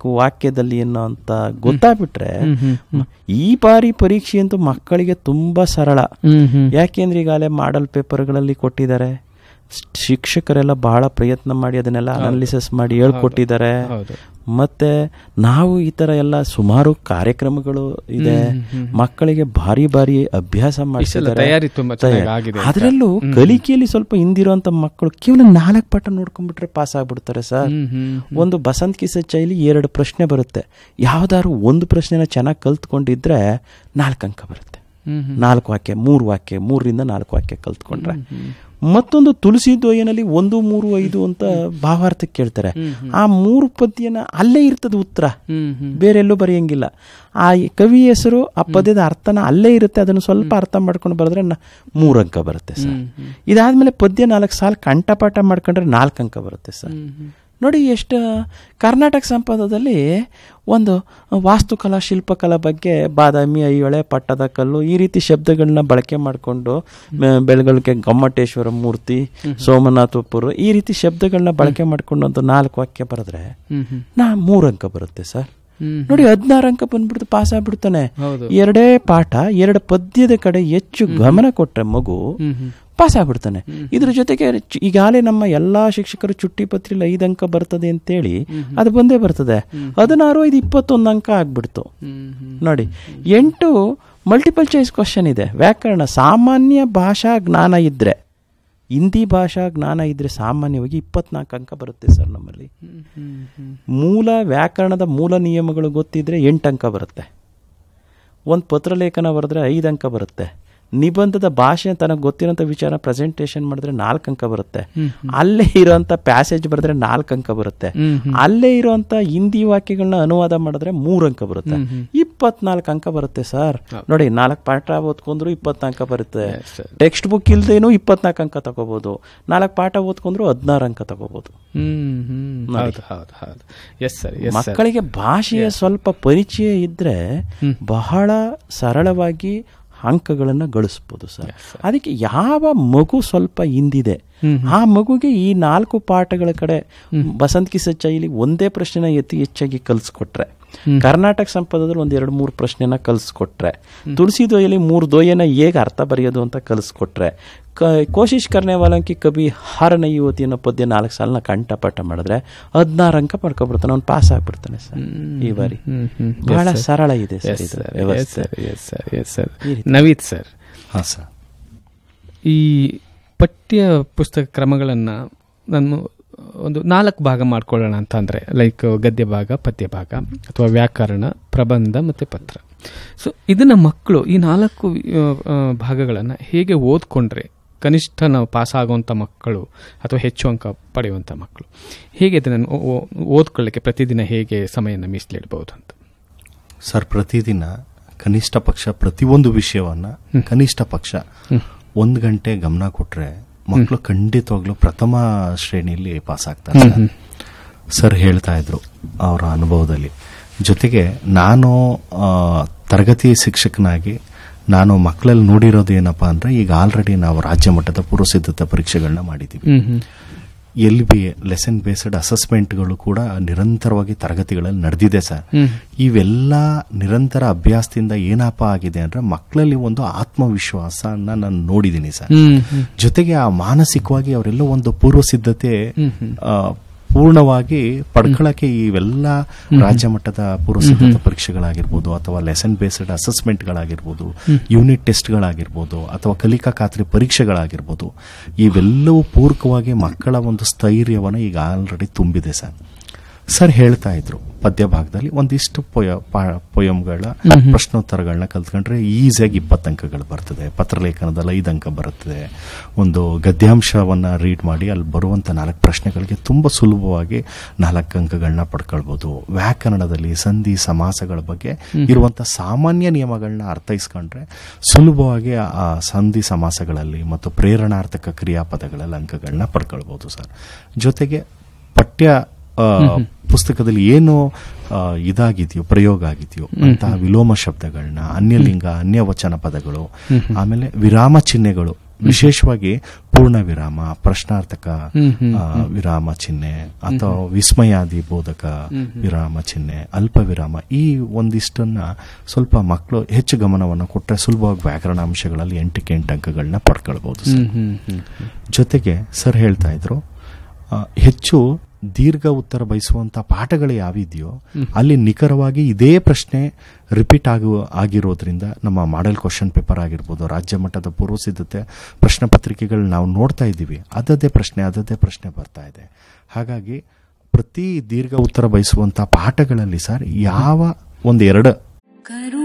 ಬರಬೇಕು ವಾಕ್ಯದಲ್ಲಿ ಅನ್ನೋ ಅಂತ ಗೊತ್ತಾಗ್ಬಿಟ್ರೆ ಈ ಬಾರಿ ಪರೀಕ್ಷೆ ಅಂತೂ ಮಕ್ಕಳಿಗೆ ತುಂಬಾ ಸರಳ ಹ್ಮ್ ಹ್ಮ್ ಯಾಕೆಂದ್ರೆ ಈಗಾಗಲೇ ಮಾಡಲ್ ಪೇಪರ್ಗಳಲ್ಲಿ ಕೊಟ್ಟಿದ್ದಾರೆ ಸ್- ಶಿಕ್ಷಕರೆಲ್ಲ ಬಹಳ ಪ್ರಯತ್ನ ಮಾಡಿ ಅದನ್ನೆಲ್ಲ ಅನಾಲಿಸಿಸ್ ಮಾಡಿ ಹೇಳ್ಕೊಟ್ಟಿದ್ದಾರೆ ಹೌದು ಮತ್ತೆ ನಾವು ಈ ತರ ಎಲ್ಲ ಸುಮಾರು ಕಾರ್ಯಕ್ರಮಗಳು ಇದೆ ಮಕ್ಕಳಿಗೆ ಭಾರಿ ಭಾರಿ ಅಭ್ಯಾಸ ಮಾಡಿಸಿದ್ದಾರೆ ತಯಾರಿ ತುಂಬಾ ಚೆನ್ನಾಗಿ ಆಗಿದೆ ಅಂತ. ಅದರಲ್ಲೂ ಕಲಿಕೆಯಲ್ಲಿ ಸ್ವಲ್ಪ ಹಿಂದಿರುವಂತ ಮಕ್ಕಳು ಕೇವಲ ನಾಲ್ಕು ಪಾಠ ನೋಡ್ಕೊಂಡ್ಬಿಟ್ರೆ ಪಾಸ್ ಆಗ್ಬಿಡ್ತಾರೆ ಸರ್ ಹ್ಮ್ ಹ್ಮ್ ಒಂದು ಬಸಂತ್ ಕಿಸ ಚೈಲಿ ಎರಡು ಪ್ರಶ್ನೆ ಬರುತ್ತೆ ಯಾವ್ದಾದ್ರು ಒಂದು ಪ್ರಶ್ನೆನ ಚೆನ್ನಾಗಿ ಕಲ್ತ್ಕೊಂಡಿದ್ರೆ ನಾಲ್ಕು ಅಂಕ ಬರುತ್ತೆ ಹ್ಮ್ ನಾಲ್ಕು ವಾಕ್ಯ ಮೂರು ವಾಕ್ಯ ಮೂರರಿಂದ ನಾಲ್ಕು ವಾಕ್ಯ ಕಲ್ತ್ಕೊಂಡ್ರೆ ಮತ್ತೊಂದು ತುಳಸಿ ದ್ವಯನಲ್ಲಿ ಒಂದು ಮೂರು ಐದು ಅಂತ ಭಾವಾರ್ಥಕ್ಕೆ ಕೇಳ್ತಾರೆ ಆ ಮೂರು ಪದ್ಯನ ಅಲ್ಲೇ ಇರ್ತದೆ ಉತ್ತರ ಹ್ಮ್ ಹ್ಮ್ ಬೇರೆ ಎಲ್ಲೂ ಬರೆಯಂಗಿಲ್ಲ ಆ ಕವಿ ಹೆಸರು ಆ ಪದ್ಯದ ಅರ್ಥನ ಅಲ್ಲೇ ಇರುತ್ತೆ ಅದನ್ನು ಸ್ವಲ್ಪ ಅರ್ಥ ಮಾಡ್ಕೊಂಡು ಬರೆದ್ರೆ ನ- ಮೂರು ಅಂಕ ಬರುತ್ತೆ ಸರ್ ಇದಾದ್ಮೇಲೆ ಪದ್ಯ ನಾಲ್ಕು ಸಾಲ ಕಂಠಪಾಠ ಮಾಡ್ಕೊಂಡ್ರೆ ನಾಲ್ಕು ಅಂಕ ಬರುತ್ತೆ ಸರ್ ನೋಡಿ ಎಷ್ಟು ಕರ್ನಾಟಕ ಸಂಪದದಲ್ಲಿ ಒಂದು ವಾಸ್ತುಕಲಾ ಶಿಲ್ಪಕಲಾ ಬಗ್ಗೆ ಬಾದಾಮಿ ಐಹೊಳೆ ಪಟ್ಟದ ಕಲ್ಲು ಈ ರೀತಿ ಶಬ್ದಗಳನ್ನ ಬಳಕೆ ಮಾಡಿಕೊಂಡು ಬೆಳಗಳಿಗೆ ಗೊಮ್ಮಟೇಶ್ವರ ಮೂರ್ತಿ ಸೋಮನಾಥಪುರ ಈ ರೀತಿ ಶಬ್ದಗಳನ್ನ ಬಳಕೆ ಮಾಡ್ಕೊಂಡು ಒಂದು ನಾಲ್ಕು ವಾಕ್ಯ ಬರೆದ್ರೆ ಹ್ಮ್ ಹ್ಮ್ ನಾ ಮೂರು ಅಂಕ ಬರುತ್ತೆ ಸರ್ ಹ್ಮ್ ನೋಡಿ ಹದಿನಾರು ಅಂಕ ಬಂದ್ಬಿಡ್ತು ಪಾಸ್ ಆಗ್ಬಿಡ್ತಾನೆ ಹೌದು ಎರಡೇ ಪಾಠ ಎರಡು ಪದ್ಯದ ಕಡೆ ಹೆಚ್ಚು ಗಮನ ಕೊಟ್ರೆ ಮಗು ಹ್ಮ್ ಹ್ಮ್ ಪಾಸ್ ಆಗ್ಬಿಡ್ತಾನೆ ಇದ್ರ ಜೊತೆಗೆ ಚು- ಈಗಾಗಲೇ ನಮ್ಮ ಎಲ್ಲಾ ಶಿಕ್ಷಕರು ಚುಟ್ಟಿ ಪತ್ರಿಲಿ ಐದು ಅಂಕ ಬರ್ತದೆ ಅಂತೇಳಿ ಅದು ಬಂದೇ ಬರ್ತದೆ ಹದಿನಾರು ಐದು ಇಪ್ಪತ್ತೊಂದು ಅಂಕ ಆಗ್ಬಿಡ್ತು ಹ್ಮ್ ಹ್ಮ್ ನೋಡಿ ಎಂಟು ಮಲ್ಟಿಪಲ್ ಚಾಯ್ಸ್ ಕ್ವಶನ್ ಇದೆ ವ್ಯಾಕರಣ ಸಾಮಾನ್ಯ ಭಾಷಾ ಜ್ಞಾನ ಇದ್ರೆ ಹಿಂದಿ ಭಾಷಾ ಜ್ಞಾನ ಇದ್ರೆ ಸಾಮಾನ್ಯವಾಗಿ ಇಪ್ಪತ್ನಾಲ್ಕು ಅಂಕ ಬರುತ್ತೆ ಸರ್ ನಮ್ಮಲ್ಲಿ ಹ್ಮ್ ಹ್ಮ್ ಹ್ಮ್ ಮೂಲ ವ್ಯಾಕರಣದ ಮೂಲ ನಿಯಮಗಳು ಗೊತ್ತಿದ್ರೆ ಎಂಟು ಅಂಕ ಬರುತ್ತೆ ಒಂದು ಪತ್ರಲೇಖನ ಬರೆದ್ರೆ ಐದು ಅಂಕ ಬರುತ್ತೆ ನಿಬಂಧದ ಭಾಷೆ ತನಗೆ ಗೊತ್ತಿರೋಂಥ ವಿಚಾರ ಪ್ರೆಸೆಂಟೇಷನ್ ಮಾಡಿದ್ರೆ ನಾಲ್ಕು ಅಂಕ ಬರುತ್ತೆ ಅಲ್ಲೇ ಇರೋಂಥ ಪ್ಯಾಸೇಜ್ ಬರೆದ್ರೆ ನಾಲ್ಕು ಅಂಕ ಬರುತ್ತೆ ಹ್ಮ್ ಹ್ಮ್ ಅಲ್ಲೇ ಇರುವಂತ ಹಿಂದಿ ವಾಕ್ಯಗಳನ್ನ ಅನುವಾದ ಮಾಡಿದ್ರೆ ಮೂರು ಅಂಕ ಬರುತ್ತೆ ಇಪ್ಪತ್ನಾಲ್ಕು ಅಂಕ ಬರುತ್ತೆ ಸರ್ ನೋಡಿ ನಾಲ್ಕು ಪಾಠ ಓದ್ಕೊಂಡ್ರು ಇಪ್ಪತ್ನಾಲ್ಕು ಬರುತ್ತೆ sir. ಟೆಕ್ಸ್ಟ್ ಬುಕ್ ಇಲ್ದೇನು ಇಪ್ಪತ್ನಾಲ್ಕು ಅಂಕ ತಗೋಬಹುದು ನಾಲ್ಕು ಪಾಠ ಓದ್ಕೊಂಡ್ರು ಹದಿನಾರು ಅಂಕ ತಗೋಬಹುದು ಹ್ಮ್ ಹ್ಮ್ ಹೌದು ಹೌದು ಹೌದು ಎಸ್ ಸರ್ ಎಸ್ ಸರ್ ಮಕ್ಕಳಿಗೆ ಭಾಷೆಯ ಸ್ವಲ್ಪ ಪರಿಚಯ ಇದ್ರೆ ಬಹಳ ಸರಳವಾಗಿ ಅಂಕಗಳನ್ನ ಗಳಿಸ್ಬೋದು ಸರ್ ಅದಕ್ಕೆ ಯಾವ ಮಗು ಸ್ವಲ್ಪ ಹಿಂದಿದೆ ಆ ಮಗುಗೆ ಈ ನಾಲ್ಕು ಪಾಠಗಳ ಕಡೆ ಬಸಂತ್ ಕಿಸ ಚೈಲಿ ಒಂದೇ ಪ್ರಶ್ನೆನ ಎತ್ತಿ ಹೆಚ್ಚಾಗಿ ಕಲಿಸ್ಕೊಟ್ರೆ ಕರ್ನಾಟಕ ಸಂಪದದಲ್ಲಿ ಒಂದ್ ಎರಡು ಮೂರು ಪ್ರಶ್ನೆನ ಕಲಿಸ್ಕೊಟ್ರೆ ತುಳಸಿ ದೊಯ್ಯಲ್ಲಿ ಮೂರು ದೊಯ್ಯನ ಹೇಗೆ ಅರ್ಥ ಬರೆಯೋದು ಅಂತ ಕಲಿಸ್ಕೊಟ್ರೆ ಕ ಕೋಶಿಶ್ ಕರ್ನೆ ವಾಲಂಕಿ ಕವಿ ಹಾರನ ಯುವತಿ ಅನ್ನೋ ಪದ್ಯ ನಾಲ್ಕು ಸಾಲನ ಕಂಠಪಾಠ ಮಾಡಿದ್ರೆ ಹದಿನಾರು ಅಂಕ ಪಡ್ಕೊಬಿಡ್ತಾನೆ ಅವ್ನು ಪಾಸ್ ಆಗ್ಬಿಡ್ತಾನೆ ಸರ್ ಈ ಬಾರಿ ಹ್ಮ್ ಹ್ಮ್ ಬಹಳ ಸರಳ ಇದೆ ಸರ್ ಎಸ್ ಇದು ಸರ್ ಎಸ್ ವ್ಯವಸ್ಥೆ sir yes sir yes sir Naveeth sir ಹಾಂ ಸರ್ ಈ ಪಠ್ಯ ಪುಸ್ತಕ ಕ್ರಮಗಳನ್ನು ನಾನು ಒಂದು ನಾಲ್ಕು ಭಾಗ ಮಾಡ್ಕೊಳ್ಳೋಣ ಅಂತ ಅಂದರೆ ಲೈಕ್ ಗದ್ಯ ಭಾಗ ಪದ್ಯ ಭಾಗ ಅಥವಾ ವ್ಯಾಕರಣ ಪ್ರಬಂಧ ಮತ್ತು ಪತ್ರ ಸೊ ಇದನ್ನು ಮಕ್ಕಳು ಈ ನಾಲ್ಕು ಭಾಗಗಳನ್ನು ಹೇಗೆ ಓದ್ಕೊಂಡ್ರೆ ಕನಿಷ್ಠ ನಾವು ಪಾಸ್ ಆಗುವಂಥ ಮಕ್ಕಳು ಅಥವಾ ಹೆಚ್ಚು ಅಂಕ ಪಡೆಯುವಂಥ ಮಕ್ಕಳು ಹೇಗೆ ಇದನ್ನು ಓ- ಓ- ಓದ್ಕೊಳ್ಳಿಕ್ಕೆ ಪ್ರತಿದಿನ ಹೇಗೆ ಸಮಯನ ಮೀಸಲಿಡ್ಬೋದು ಅಂತ ಸರ್ ಪ್ರತಿದಿನ ಕನಿಷ್ಠ ಪಕ್ಷ ಪ್ರತಿಯೊಂದು ವಿಷಯವನ್ನ ಕನಿಷ್ಠ ಪಕ್ಷ ಒಂದು ಗಂಟೆ ಗಮನ ಕೊಟ್ರೆ ಮಕ್ಕಳು ಖಂಡಿತವಾಗ್ಲೂ ಪ್ರಥಮ ಶ್ರೇಣಿಯಲ್ಲಿ ಪಾಸ್ ಆಗ್ತಾರೆ ಸರ್. ಸರ್ ಹೇಳ್ತಾ ಇದ್ರು ಅವರ ಅನುಭವದಲ್ಲಿ ಜೊತೆಗೆ ನಾನು ಆ, ತರಗತಿ ಶಿಕ್ಷಕನಾಗಿ ನಾನು ಮಕ್ಕಳಲ್ಲಿ ನೋಡಿರೋದು ಏನಪ್ಪಾ ಅಂದ್ರೆ ಈಗ ಆಲ್ರೆಡಿ ನಾವು ರಾಜ್ಯ ಮಟ್ಟದ ಪೂರ್ವಸಿದ್ಧತಾ ಪರೀಕ್ಷೆಗಳನ್ನ ಮಾಡಿದ್ದೀವಿ ಹ್ಮ್ ಹ್ಮ್ ಎಲ್ ಬಿ ಲೆಸನ್ ಬೇಸ್ಡ್ ಅಸೆಸ್ಮೆಂಟ್ಗಳು ಕೂಡ ನಿರಂತರವಾಗಿ ತರಗತಿಗಳಲ್ಲಿ ನಡೆದಿದೆ ಸರ್ ಹ್ಮ್ ಇವೆಲ್ಲ ನಿರಂತರ ಅಭ್ಯಾಸದಿಂದ ಏನಪ್ಪ ಆಗಿದೆ ಅಂದ್ರೆ ಮಕ್ಕಳಲ್ಲಿ ಒಂದು ಆತ್ಮವಿಶ್ವಾಸನ ನಾನು ನೋಡಿದ್ದೀನಿ ಸರ್ ಹ್ಮ್ ಹ್ಮ್ ಜೊತೆಗೆ ಆ ಮಾನಸಿಕವಾಗಿ ಅವರೆಲ್ಲ ಒಂದು ಪೂರ್ವ ಸಿದ್ಧತೆ ಆ, ಪೂರ್ಣವಾಗಿ ಪಡ್ಕೊಳ್ಳಕ್ಕೆ ಇವೆಲ್ಲ ರಾಜ್ಯ ಮಟ್ಟದ ಪೂರ್ವ ಸಿದ್ಧತಾ ಪರೀಕ್ಷೆಗಳಾಗಿರ್ಬೋದು ಅಥವಾ ಲೆಸನ್ ಬೇಸ್ಡ್ ಅಸೆಸ್ಮೆಂಟ್ಗಳಾಗಿರ್ಬೋದು ಯೂನಿಟ್ ಟೆಸ್ಟ್ಗಳಾಗಿರ್ಬೋದು ಅಥವಾ ಕಲಿಕಾ ಖಾತ್ರಿ ಪರೀಕ್ಷೆಗಳಾಗಿರ್ಬೋದು ಇವೆಲ್ಲವೂ ಪೂರಕವಾಗಿ ಮಕ್ಕಳ ಒಂದು ಸ್ಥೈರ್ಯವನ್ನು ಈಗ ಆಲ್ರೆಡಿ ತುಂಬಿದೆ ಸರ್ ಸರ್ ಹೇಳ್ತಾ ಇದ್ರು ಪದ್ಯ ಭಾಗದಲ್ಲಿ ಒಂದಿಷ್ಟು ಪೊಯ ಪೊಯಮ್ಗಳ ಪ್ರಶ್ನೋತ್ತರಗಳನ್ನ ಕಲ್ತ್ಕೊಂಡ್ರೆ ಈಸಿಯಾಗಿ ಇಪ್ಪತ್ತು ಅಂಕಗಳು ಬರ್ತದೆ ಪತ್ರಲೇಖನದಲ್ಲಿ ಐದು ಅಂಕ ಬರುತ್ತದೆ ಒಂದು ಗದ್ಯಾಂಶವನ್ನ ರೀಡ್ ಮಾಡಿ ಅಲ್ಲಿ ಬರುವಂತ ನಾಲ್ಕು ಪ್ರಶ್ನೆಗಳಿಗೆ ತುಂಬಾ ಸುಲಭವಾಗಿ ನಾಲ್ಕು ಅಂಕಗಳನ್ನ ಪಡ್ಕೊಳ್ಬಹುದು ವ್ಯಾಕರಣದಲ್ಲಿ ಸಂಧಿ ಸಮಾಸಗಳ ಬಗ್ಗೆ ಇರುವಂತ ಸಾಮಾನ್ಯ ನಿಯಮಗಳನ್ನ ಅರ್ಥೈಸ್ಕೊಂಡ್ರೆ ಸುಲಭವಾಗಿ ಆ ಸಂಧಿ ಸಮಾಸಗಳಲ್ಲಿ ಮತ್ತು ಪ್ರೇರಣಾರ್ಥಕ ಕ್ರಿಯಾಪದಗಳಲ್ಲಿ ಅಂಕಗಳನ್ನ ಪಡ್ಕೊಳ್ಬಹುದು ಸರ್ ಜೊತೆಗೆ ಪಠ್ಯ ಆ, ಪುಸ್ತಕದಲ್ಲಿ ಏನು ಆ, ಇದಾಗಿದೆಯೋ ಪ್ರಯೋಗ ಆಗಿದೆಯೋ ಅಂತಹ ವಿಲೋಮ ಶಬ್ದಗಳನ್ನ ಅನ್ಯಲಿಂಗ ಅನ್ಯವಚನ ಪದಗಳು ಆಮೇಲೆ ವಿರಾಮ ಚಿಹ್ನೆಗಳು ವಿಶೇಷವಾಗಿ ಪೂರ್ಣ ವಿರಾಮ ಪ್ರಶ್ನಾರ್ಥಕ ಹ್ಮ್, ಹ್ಮ್, ಆ, ವಿರಾಮ ಚಿಹ್ನೆ ಅಥವಾ ವಿಸ್ಮಯಾದಿ ಬೋಧಕ ವಿರಾಮ ಚಿಹ್ನೆ ಅಲ್ಪ ವಿರಾಮ ಈ ಒಂದಿಷ್ಟನ್ನ ಸ್ವಲ್ಪ ಮಕ್ಕಳು ಹೆಚ್ಚು ಗಮನವನ್ನು ಕೊಟ್ಟರೆ ಸುಲಭವಾಗಿ ವ್ಯಾಕರಣಾಂಶಗಳಲ್ಲಿ ಎಂಟಕ್ಕೆ ಎಂಟು ಅಂಕಗಳನ್ನ ಪಡ್ಕೊಳ್ಬಹುದು ಸರ್ ಹ್ಮ್, ಹ್ಮ್, ಹ್ಮ್, ಜೊತೆಗೆ ಸರ್ ಹೇಳ್ತಾ ಇದ್ರು ಆ, ಹೆಚ್ಚು ದೀರ್ಘ ಉತ್ತರ ಬಯಸುವಂತ ಪಾಠಗಳು ಯಾವಿದೆಯೋ ಅಲ್ಲಿ ನಿಖರವಾಗಿ ಇದೇ ಪ್ರಶ್ನೆ ರಿಪೀಟ್ ಆಗುವ ಆಗಿರೋದ್ರಿಂದ ನಮ್ಮ ಮಾಡೆಲ್ ಕ್ವಶನ್ ಪೇಪರ್ ಆಗಿರ್ಬೋದು ರಾಜ್ಯ ಮಟ್ಟದ ಪೂರ್ವ ಸಿದ್ಧತೆ ಪ್ರಶ್ನೆ ಪತ್ರಿಕೆಗಳು ನಾವು ನೋಡ್ತಾ ಇದ್ದೀವಿ ಅದದೇ ಪ್ರಶ್ನೆ ಅದದೇ ಪ್ರಶ್ನೆ ಬರ್ತಾ ಇದೆ ಹಾಗಾಗಿ ಪ್ರತಿ ದೀರ್ಘ ಉತ್ತರ ಬಯಸುವಂತ ಪಾಠಗಳಲ್ಲಿ ಸರ್ ಯಾವ ಒಂದೆರಡು